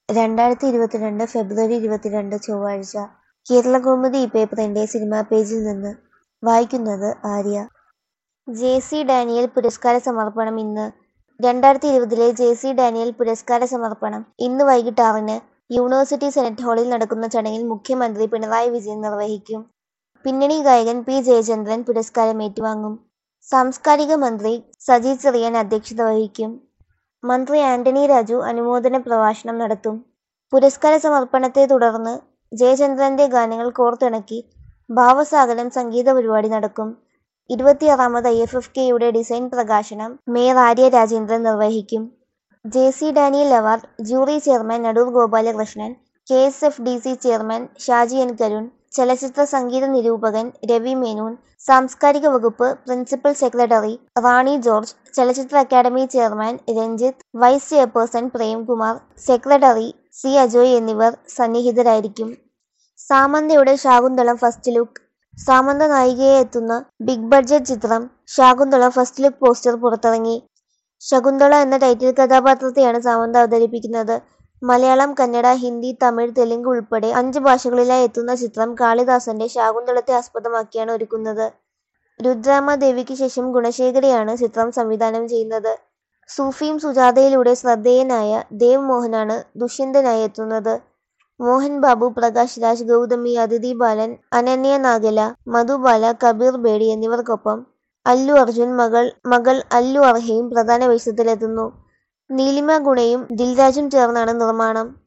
രണ്ടായിരത്തി ഇരുപത്തിരണ്ട് ഫെബ്രുവരി ഇരുപത്തിരണ്ട് ചൊവ്വാഴ്ച കേരളകൗമുദി ഈ പേപ്പറിന്റെ സിനിമാ പേജിൽ നിന്ന് വായിക്കുന്നത് ആര്യ ജെ സി ഡാനിയൽ പുരസ്കാര സമർപ്പണം ഇന്ന് രണ്ടായിരത്തി ഇരുപതിലെ ജെ സി ഡാനിയൽ പുരസ്കാര സമർപ്പണം ഇന്ന് വൈകിട്ട് ആറിന് യൂണിവേഴ്സിറ്റി സെനറ്റ് ഹാളിൽ നടക്കുന്ന ചടങ്ങിൽ മുഖ്യമന്ത്രി പിണറായി വിജയൻ നിർവഹിക്കും പിന്നണി ഗായകൻ പി ജയചന്ദ്രൻ പുരസ്കാരം ഏറ്റുവാങ്ങും സാംസ്കാരിക മന്ത്രി സജി ചെറിയാൻ അധ്യക്ഷത വഹിക്കും മന്ത്രി ആന്റണി രാജു അനുമോദന പ്രഭാഷണം നടത്തും പുരസ്കാര സമർപ്പണത്തെ തുടർന്ന് ജയചന്ദ്രന്റെ ഗാനങ്ങൾ കോർത്തിണക്കി ഭാവസാഗരം സംഗീത പരിപാടി നടക്കും ഇരുപത്തിയാറാമത് ഐ എഫ് എഫ് കെയുടെ ഡിസൈൻ പ്രകാശനം മേയർ ആര്യ രാജേന്ദ്രൻ നിർവഹിക്കും J C Daniel award jury chairman Adoor Gopalakrishnan K S F D C chairman Shaji N Karun ചലച്ചിത്ര സംഗീത നിരൂപകൻ രവി മേനോൻ സാംസ്കാരിക വകുപ്പ് പ്രിൻസിപ്പൽ സെക്രട്ടറി റാണി ജോർജ് ചലച്ചിത്ര academy chairman Ranjith vice chairperson Premkumar secretary C Ajoy എന്നിവർ സന്നിഹിതരായിരിക്കും സാമന്തയുടെ ശാകുന്തളം ഫസ്റ്റ് ലുക്ക് സാമന്ത നായികയെ എത്തുന്ന ബിഗ് ബഡ്ജറ്റ് ചിത്രം ശാകുന്തളം ഫസ്റ്റ് ലുക്ക് പോസ്റ്റർ പുറത്തിറങ്ങി ശകുന്തള എന്ന ടൈറ്റിൽ കഥാപാത്രത്തെയാണ് സാമന്ത അവതരിപ്പിക്കുന്നത് മലയാളം കന്നഡ ഹിന്ദി തമിഴ് തെലുങ്ക് ഉൾപ്പെടെ അഞ്ച് ഭാഷകളിലായി എത്തുന്ന ചിത്രം കാളിദാസന്റെ ശാകുന്തളത്തെ ആസ്പദമാക്കിയാണ് ഒരുക്കുന്നത് രുദ്രാമ ദേവിക്ക് ശേഷം ഗുണശേഖരയാണ് ചിത്രം സംവിധാനം ചെയ്യുന്നത് സൂഫിയും സുജാതയിലൂടെ ശ്രദ്ധേയനായ ദേവ് മോഹനാണ് ദുഷ്യന്തനായി എത്തുന്നത് മോഹൻ ബാബു പ്രകാശ് രാജ് ഗൗതമി അതിഥി ബാലൻ അനന്യ നാഗല മധുബാല കബീർ ബേഡി എന്നിവർക്കൊപ്പം അല്ലു അർജുൻ മകൾ മകൾ അല്ലു അർഹയും പ്രധാന വേഷത്തിലെത്തുന്നു നീലിമ ഗുണയും ദിൽരാജും ചേർന്നാണ് നിർമ്മാണം